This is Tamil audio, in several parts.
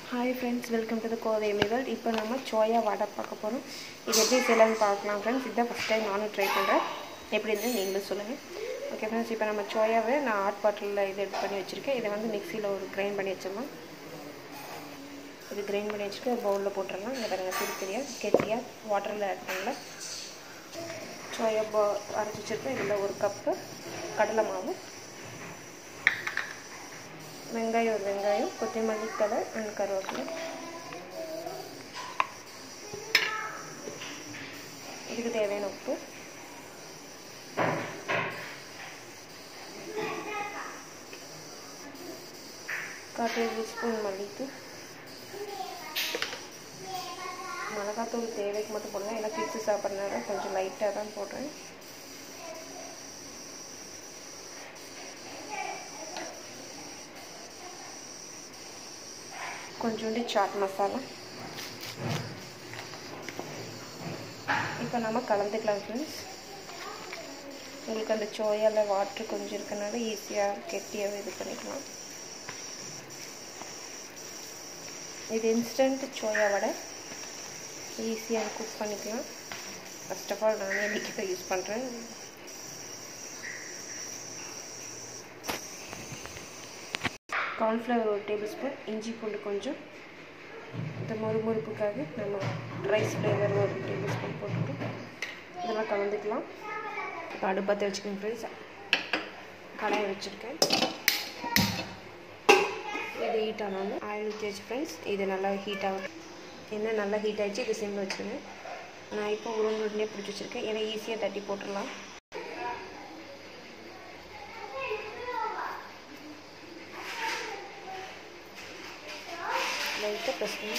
hi friends welcome to the Kovai மிகல் இப்போ நம்ம சோயா வடை பார்க்க போகிறோம் இது எப்படி செய்யலாம்னு பார்க்கலாம் ஃப்ரெண்ட்ஸ் இதுதான் ஃபஸ்ட் டைம் நானும் ட்ரை பண்ணுறேன் எப்படி இருந்து நீங்களும் சொல்லுங்கள் ஓகே ஃப்ரெண்ட்ஸ் இப்போ நம்ம சோயாவை நான் ஹாட் பாட்டிலில் இது எடுத்து பண்ணி வச்சுருக்கேன் இதை வந்து மிக்சியில் ஒரு கிரைண்ட் பண்ணி வச்சிடலாம் இது கிரைண்ட் பண்ணி வச்சுட்டு பவுலில் போட்டுடலாம் இங்கே பாருங்கள் திரி தெரியாது கெட்டியாக வாட்டரில் ஆட் பண்ணல சோயா போ அரைச்சி வச்சுருக்கேன் இதில் ஒரு கப்பு கடலை மாவு வெங்காயம் ஒரு வெங்காயம் கொத்தமல்லி தலை அண்ட் கருவேப்பிலை இதுக்கு தேவையான உப்பு கால் டேபிள் ஸ்பூன் மல்லித்தூள் மிளகாத்தூள் தேவைக்கு மட்டும் போடுவேன் ஏன்னா கிட்ஸு சாப்பிட்றதுனால கொஞ்சம் லைட்டாக தான் போடுறேன் கொஞ்சோண்டு சாட் மசாலா இப்போ நம்ம கலந்துக்கலாம் ஃப்ரெண்ட்ஸ் உங்களுக்கு அந்த சோயாவில் வாட்ரு கொஞ்சம் இருக்கனால ஈஸியாக கெட்டியாகவே இது பண்ணிக்கலாம் இது இன்ஸ்டன்ட் சோயா வடை ஈஸியாக குக் பண்ணிக்கலாம் ஃபஸ்ட் ஆஃப் ஆல் நானே இன்றைக்கி தான் யூஸ் பண்ணுறேன் கார்ன்ஃப்ளவர் ஒரு டேபிள் ஸ்பூன் இஞ்சி பூண்டு கொஞ்சம் இந்த முறுமுறுப்புக்காக நம்ம ரைஸ் ஃப்ளேவர் ஒரு டேபிள் ஸ்பூன் போட்டுட்டு இதெல்லாம் கலந்துக்கலாம் இப்போ அடுப்பத்தை வச்சுக்கோங்க ஃப்ரெண்ட்ஸ் கடாயை வச்சுருக்கேன் இது ஹீட் ஆனாலும் ஆயில் ஊற்றி வச்சு ஃப்ரெண்ட்ஸ் இது நல்லா ஹீட் ஆகும் எண்ணெய் நல்லா ஹீட் ஆகிடுச்சு இது சிம்மில் வச்சுருங்க நான் இப்போ உருண்டை உருண்டையே பிடிச்சி வச்சுருக்கேன் ஏன்னா ஈஸியாக தட்டி போட்டுடலாம் லைட்டாக ப்ரெஸ் பண்ணி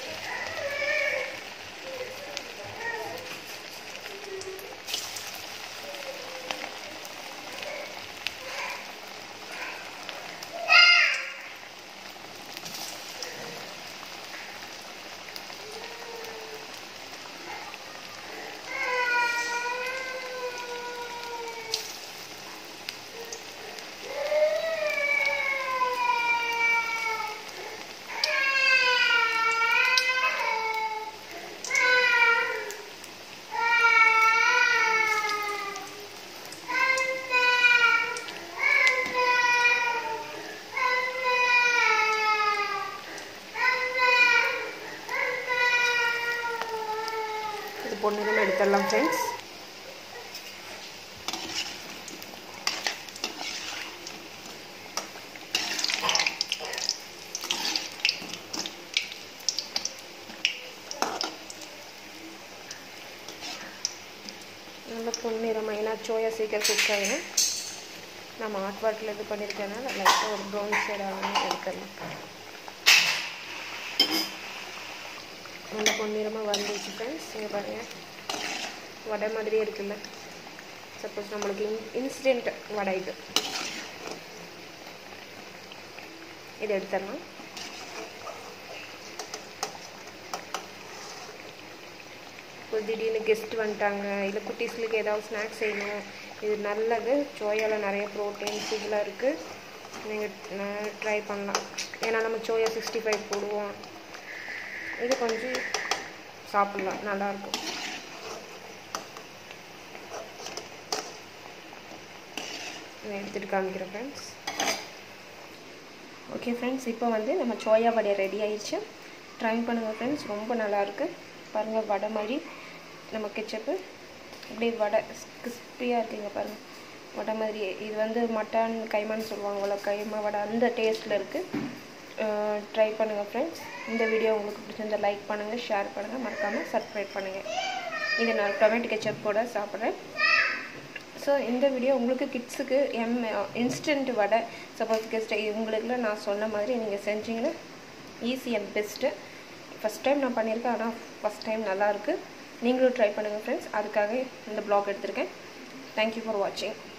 இது பொண்ணுதான் எடுத்துடலாம் ஃப்ரெண்ட்ஸ் நல்ல பொன்னிறமாக ஏன்னா சோயா சீக்கிரம் குக் ஆகிடும் நம்ம ஹாட் வாட்டரில் இது பண்ணியிருக்கனால லைட்டாக ஒரு ப்ரௌன் ஷேட் ஆகணும் எடுத்துடலாம் நல்ல பொன்னிறமாக வந்துச்சு ஃப்ரெண்ட்ஸ் இங்கே பாருங்கள் வடை மாதிரியே இருக்குல்ல சப்போஸ் நம்மளுக்கு இன் இன்ஸ்டன்ட் வடை இது இது எடுத்துடலாம் இப்போ திடீர்னு கெஸ்ட் வந்துட்டாங்க இல்லை குட்டீஸ்களுக்கு ஏதாவது ஸ்நாக்ஸ் செய்யணும் இது நல்லது சோயாவில் நிறைய ப்ரோட்டீன்ஸ் இதெல்லாம் இருக்குது நீங்கள் ட்ரை பண்ணலாம் ஏன்னா நம்ம சோயா சிக்ஸ்டி ஃபைவ் போடுவோம் இது கொஞ்சம் சாப்பிட்லாம் நல்லாயிருக்கும் நான் எடுத்துகிட்டு காமிக்கிறேன் ஃப்ரெண்ட்ஸ் ஓகே ஃப்ரெண்ட்ஸ் இப்போ வந்து நம்ம சோயா வடை ரெடி ஆயிடுச்சு ட்ரை பண்ணுங்கள் ஃப்ரெண்ட்ஸ் ரொம்ப நல்லாயிருக்கு பாருங்கள் வடை மாதிரி நம்ம கெச்சப்பு அப்படியே வடை கிறிஸ்பியாக இருக்குங்க பாருங்கள் வடை மாதிரி இது வந்து மட்டன் கைமான்னு சொல்லுவாங்கள்ல கைமா வடை அந்த டேஸ்ட்டில் இருக்குது ட்ரை பண்ணுங்கள் ஃப்ரெண்ட்ஸ் இந்த வீடியோ உங்களுக்கு பிடிச்சிருந்தா லைக் பண்ணுங்கள் ஷேர் பண்ணுங்கள் மறக்காமல் சப்ஸ்கிரைப் பண்ணுங்கள் இது நான் டொமேட்டோ கெச்சப் கூட சாப்பிட்றேன் ஸோ இந்த வீடியோ உங்களுக்கு கிட்ஸுக்கு எம் இன்ஸ்டன்ட் வடை சப்போஸ் கெஸ்ட் இவங்களுக்குலாம் நான் சொன்ன மாதிரி நீங்கள் செஞ்சீங்கன்னா easy and best first time நான் பண்ணியிருக்கேன் ஆனால் ஃபஸ்ட் டைம் நல்லாயிருக்கு நீங்களும் ட்ரை பண்ணுங்கள் ஃப்ரெண்ட்ஸ் அதுக்காக இந்த ப்ளாக் எடுத்திருக்கேன் தேங்க்யூ ஃபார் வாட்சிங்